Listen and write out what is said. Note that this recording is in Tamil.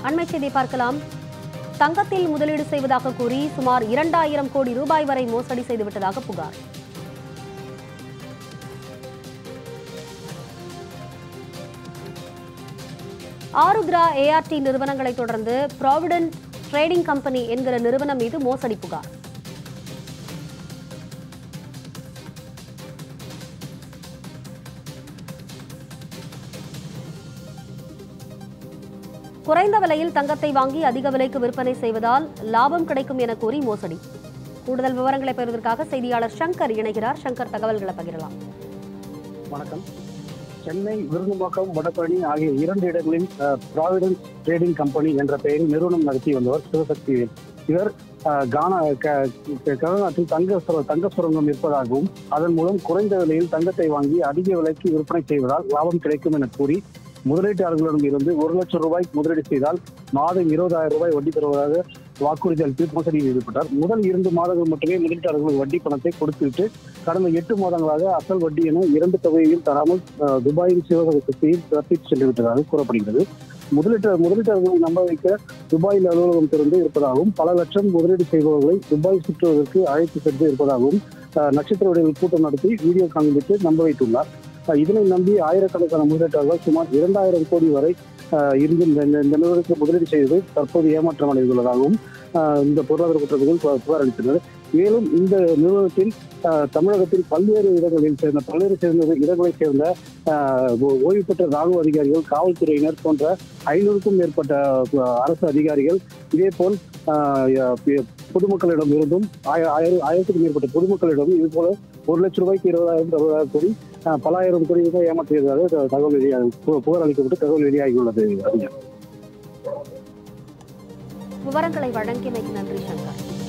அண்மை செய்தி பார்க்கலாம் தங்கத்தில் முதலீடு செய்வதாக கூறி சுமார் இரண்டாயிரம் கோடி ரூபாய் வரை மோசடி செய்துவிட்டதாக புகார் ஆருத்ரா ஏஆர்டி நிறுவனங்களை தொடர்ந்து ப்ராவிடன்ட் ட்ரேடிங் கம்பெனி என்கிற நிறுவனம் மீது மோசடி புகார் குறைந்த விலையில் தங்கத்தை வாங்கி அதிக விலைக்கு விற்பனை செய்வதால் லாபம் கிடைக்கும் என கூறி மோசடி கூடுதல் விவரங்களை பெறுவதற்காக செய்தியாளர் சங்கர் இணைகிறார் சங்கர் தகவல்களை பகிரலாம் வணக்கம் சென்னை விருதும்பாக்கம் வடபழனி ஆகிய இரண்டு இடங்களில் ப்ராவிடன்ஸ் ட்ரேடிங் கம்பெனி என்ற பெயரில் நிறுவனம் நடத்தி வந்தவர் சிவசக்தி இவர் அஹ், கானா க- க- தமிழ்நாட்டில் தங்க சுர- தங்க சுரங்கம் இருப்பதாகவும் அதன் மூலம் குறைந்த விலையில் தங்கத்தை வாங்கி அதிக விலைக்கு விற்பனை செய்வதால் லாபம் கிடைக்கும் என கூறி முதலீட்டாளர்களிடம் இருந்து ஒரு லட்சம் ரூபாய் முதலீடு செய்தால் மாதம் இருபதாயிரம் ரூபாய் வட்டி தருவதாக வாக்குறுதி அளித்து மோசடியில் ஈடுபட்டார் முதல் இரண்டு மாதங்கள் மட்டுமே முதலீட்டாளர்கள் வட்டி பணத்தை கொடுத்துவிட்டு கடந்த எட்டு மாதங்களாக அசல் வட்டி என இரண்டு தொகையையும் தராமல் அஹ், துபாயின் சிவசக்தியில் தப்பித்து சென்று விட்டதாக கூறப்படுகிறது முதலீட்டு முதலீட்டாளர்களை நம்ப வைக்க துபாயில் அலுவலகம் திறந்து இருப்பதாகவும் பல லட்சம் முதலீடு செய்பவர்களை துபாய் சுற்றுவதற்கு அழைத்து சென்று இருப்பதாகவும் அஹ், நட்சத்திர வடிவில் கூட்டம் நடத்தி வீடியோ காண்பித்து நம்ப வைத்துள்ளார் அஹ், இதனை நம்பி ஆயிரக்கணக்கான முதலீட்டாளர்கள் சுமார் இரண்டாயிரம் கோடி வரை அஹ், இருந்து இந்த இந்த- இந்த நிறுவனத்தில் முதலீடு செய்து தற்போது ஏமாற்றம் அடைந்துள்ளதாகவும் அஹ், இந்த பொருளாதார குற்றங்கள் பு- புகார் அளித்தனர் மேலும் இந்த நிறுவனத்தில் அஹ், தமிழகத்தில் பல்வேறு இடங்களில் சேர்ந்த பல்வேறு சேர்ந்த இடங்களைச் சேர்ந்த அஹ், ஓ- ஓய்வு பெற்ற ராணுவ அதிகாரிகள் காவல்துறையினர் போன்ற ஐநூறுக்கும் மேற்பட்ட அஹ், அரசு அதிகாரிகள் இதேபோல் அஹ், ய- பொதுமக்களிடம் இருந்தும் ஆய- ஆயிரம் ஆயிரத்துக்கும் மேற்பட்ட பொதுமக்களிடம் இது போல ஒரு லட்சம் ரூபாய்க்கு இருபதாயிரம் அறுபதாயிரம் கோடி அஹ், பலாயிரம் கோடி ரூபாய் ஏமாற்றியதாக த- தகவல் வெளியாக பு- புகார் அளிக்கப்பட்டு தகவல் வெளியாகியுள்ளது அறிஞர் விவரங்களை வழங்கியமைக்கு நன்றி சங்கர்